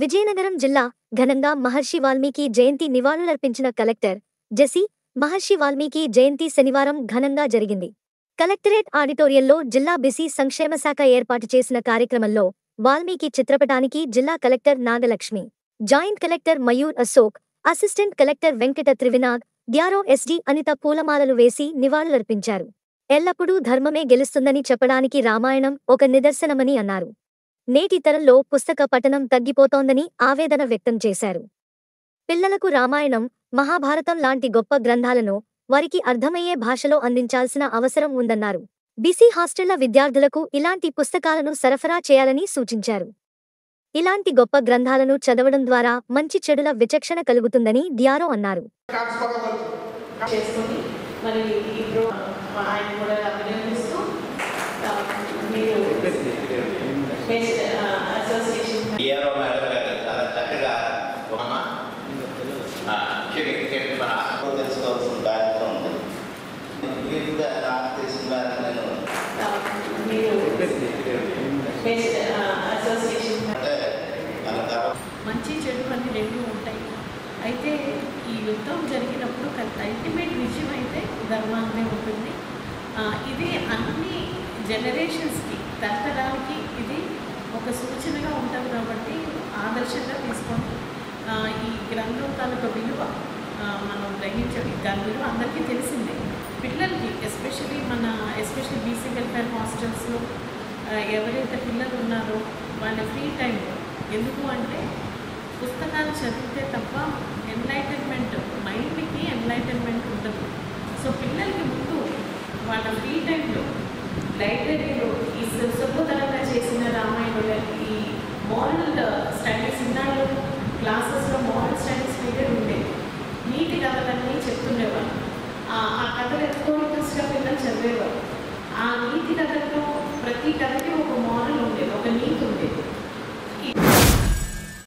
విజయనగరం జిల్లా ఘనంగా మహర్షి వాల్మీకి జయంతి నివాళులర్పించిన కలెక్టర్ జెసి మహర్షి వాల్మీకి జయంతి శనివారం ఘనంగా జరిగింది కలెక్టరేట్ ఆడిటోరియంలో జిల్లా బిసి సంక్షేమ శాఖ ఏర్పాటు చేసిన కార్యక్రమంలో వాల్మీకి చిత్రపటానికి జిల్లా collector Nagalakshmi joint collector Mayur Ashok assistant collector Venkata Trivinag డ్యారో ఎస్డి అనిత పూలమాలలు వేసి నివాళులర్పించారు ఎల్లప్పుడూ ధర్మమే గెలుస్తుందని చెప్పడానికి రామాయణం ఒక నిదర్శనమని అన్నారు నేటి తరంలో పుస్తక పఠనం తగ్గిపోతోందని ఆవేదన వ్యక్తం చేశారు పిల్లలకు రామాయణం మహాభారతం లాంటి గొప్ప గ్రంథాలను వారికి అర్థమయ్యే భాషలో అందించాల్సిన అవసరం ఉందన్నారు బీసీ హాస్టళ్ల విద్యార్థులకు ఇలాంటి పుస్తకాలను సరఫరా చేయాలని సూచించారు ఇలాంటి గొప్ప గ్రంథాలను చదవడం ద్వారా మంచి చెడుల విచక్షణ కలుగుతుందని డియారో అన్నారు చేసుకొని మరి ఇప్పుడు ఆయన కూడా అభినందిస్తూ ఆ, మీరు బెస్ట్ అసోసియేషన్ డిఆర్ఓ మేడం గారు చాలా చక్కగా ఒక ఆ, చెడు చెడు మన ఆత్మ తెలుసుకోవాల్సిన బాధ్యత ఉంది మీరు కూడా నాకు తెలిసిన బాధ్యత నేను ఆ, మీరు బెస్ట్ అసోసియేషన్ అంటే మన గర్వం మంచి చెడు అన్ని రెండు ఉంటాయి అయితే ఈ యుద్ధం జరిగినప్పుడు అల్టిమేట్ విజయం అయితే ధర్మాన్నే ఉంటుంది ఆ, ఇది అన్ని జనరేషన్స్కి తరతరాలకి ఇది ఒక సూచనగా ఉంటుంది కాబట్టి ఆదర్శంగా తీసుకొని ఆ, ఈ గ్రంథం తాలూకా విలువ ఆ, మనం గ్రహించాలి దాని విలువ అందరికీ తెలిసిందే పిల్లలకి ఎస్పెషలీ మన ఎస్పెషల్లీ బీసీ వెల్ఫేర్ హాస్టల్స్లో ఆ, ఎవరైతే పిల్లలు ఉన్నారో వాళ్ళ ఫ్రీ టైంలో ఎందుకు అంటే పుస్తకాలు చదివితే తప్ప ఎన్లైటన్మెంట్ మైండ్కి ఎన్లైటన్మెంట్ ఉండదు సో పిల్లలకి ముందు వాళ్ళ ఫ్రీ టైంలో లైబ్రరీలో ఈ సులభతరంగా చేసిన రామాయణంలో ఈ మోరల్ స్టడీస్ ఇన్నాళ్ళు క్లాసెస్లో మోరల్ స్టడీస్ పీరియడ్ ఉండేది నీతి కథలన్నీ చెప్తుండేవాళ్ళు ఆ ఆ కథలు ఎత్తుకొని ఇంట్రెస్ట్గా పిల్లలు చదివేవారు ఆ నీతి కథల్లో ప్రతి కథకి ఒక మోరల్ ఉండేది ఒక నీతి